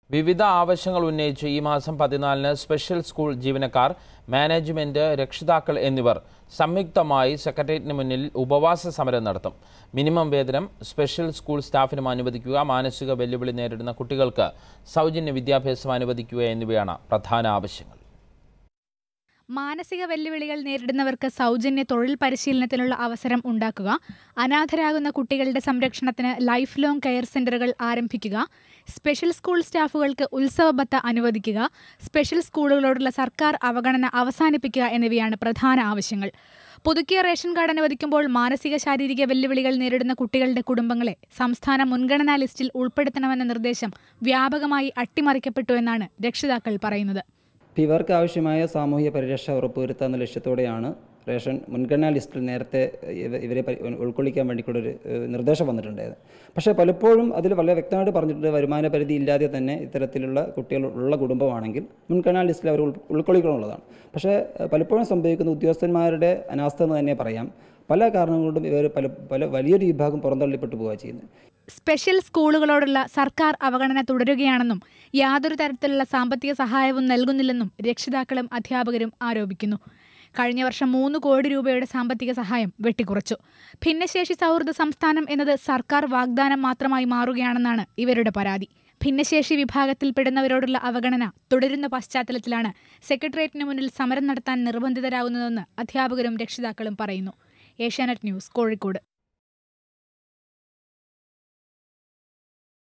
വിവിധ ആവശ്യങ്ങൾ ഉന്നയിച്ച് ഈ മാസം പതിനാലിന് സ്പെഷ്യൽ സ്കൂൾ ജീവനക്കാർ മാനേജ്മെന്റ് രക്ഷിതാക്കൾ എന്നിവർ സംയുക്തമായി സെക്രട്ടേറിയറ്റിന് മുന്നിൽ ഉപവാസ സമരം നടത്തും മിനിമം വേതനം സ്പെഷ്യൽ സ്കൂൾ സ്റ്റാഫിനും അനുവദിക്കുക മാനസിക വെല്ലുവിളി നേരിടുന്ന കുട്ടികൾക്ക് സൗജന്യ വിദ്യാഭ്യാസം അനുവദിക്കുക എന്നിവയാണ് പ്രധാന ആവശ്യങ്ങൾ മാനസിക വെല്ലുവിളികൾ നേരിടുന്നവർക്ക് സൗജന്യ തൊഴിൽ പരിശീലനത്തിനുള്ള അവസരം ഉണ്ടാക്കുക അനാഥരാകുന്ന കുട്ടികളുടെ സംരക്ഷണത്തിന് ലൈഫ് ലോങ് കെയർ സെന്ററുകൾ ആരംഭിക്കുക സ്പെഷ്യൽ സ്കൂൾ സ്റ്റാഫുകൾക്ക് ഉത്സവ ബത്ത അനുവദിക്കുക സ്പെഷ്യൽ സ്കൂളുകളോടുള്ള സർക്കാർ അവഗണന അവസാനിപ്പിക്കുക എന്നിവയാണ് പ്രധാന ആവശ്യങ്ങൾ പുതുക്കിയ റേഷൻ കാർഡ് അനുവദിക്കുമ്പോൾ മാനസിക ശാരീരിക വെല്ലുവിളികൾ നേരിടുന്ന കുട്ടികളുടെ കുടുംബങ്ങളെ സംസ്ഥാന മുൻഗണനാ ലിസ്റ്റിൽ ഉൾപ്പെടുത്തണമെന്ന നിർദ്ദേശം വ്യാപകമായി അട്ടിമറിക്കപ്പെട്ടു എന്നാണ് രക്ഷിതാക്കൾ പറയുന്നത് അപ്പോൾ ഇവർക്ക് ആവശ്യമായ സാമൂഹിക പരിരക്ഷ ഉറപ്പുവരുത്തുക എന്ന ലക്ഷ്യത്തോടെയാണ് റേഷൻ മുൻഗണനാ ലിസ്റ്റിൽ നേരത്തെ ഇവ- ഇവരെ പരി- ഉൾക്കൊള്ളിക്കാൻ വേണ്ടിക്കൊണ്ടൊരു ഏഹ്, നിർദ്ദേശം വന്നിട്ടുണ്ടായത് പക്ഷേ പലപ്പോഴും അതിൽ വളരെ വ്യക്തമായിട്ട് പറഞ്ഞിട്ടുണ്ട് വരുമാന പരിധി ഇല്ലാതെ തന്നെ ഇത്തരത്തിലുള്ള കുട്ടികൾ ഉള്ള കുടുംബമാണെങ്കിൽ മുൻഗണനാ ലിസ്റ്റിൽ അവർ ഉൾ- ഉൾക്കൊള്ളിക്കണമെന്നുള്ളതാണ് പക്ഷേ ഏഹ്, പലപ്പോഴും സംഭവിക്കുന്ന ഉദ്യോഗസ്ഥന്മാരുടെ അനാസ്ഥ എന്ന് തന്നെ പറയാം പല കാരണം കൊണ്ടും ഇവർ പല പല വലിയൊരു വിഭാഗം പുറന്തള്ളപ്പെട്ടു പോവുക ചെയ്യുന്നത് സ്പെഷ്യൽ സ്കൂളുകളോടുള്ള സർക്കാർ അവഗണന തുടരുകയാണെന്നും യാതൊരു തരത്തിലുള്ള സാമ്പത്തിക സഹായവും നൽകുന്നില്ലെന്നും രക്ഷിതാക്കളും അധ്യാപകരും ആരോപിക്കുന്നു കഴിഞ്ഞ വർഷം മൂന്ന് കോടി രൂപയുടെ സാമ്പത്തിക സഹായം വെട്ടിക്കുറച്ചു ഭിന്നശേഷി സൗഹൃദ സംസ്ഥാനം എന്നത് സർക്കാർ വാഗ്ദാനം മാത്രമായി മാറുകയാണെന്നാണ് ഇവരുടെ പരാതി ഭിന്നശേഷി വിഭാഗത്തിൽപ്പെടുന്നവരോടുള്ള അവഗണന തുടരുന്ന പശ്ചാത്തലത്തിലാണ് സെക്രട്ടേറിയറ്റിന് മുന്നിൽ സമരം നടത്താൻ നിർബന്ധിതരാകുന്നതെന്ന് അധ്യാപകരും രക്ഷിതാക്കളും പറയുന്നു ഏഷ്യാനെറ്റ് ന്യൂസ് കോഴിക്കോട്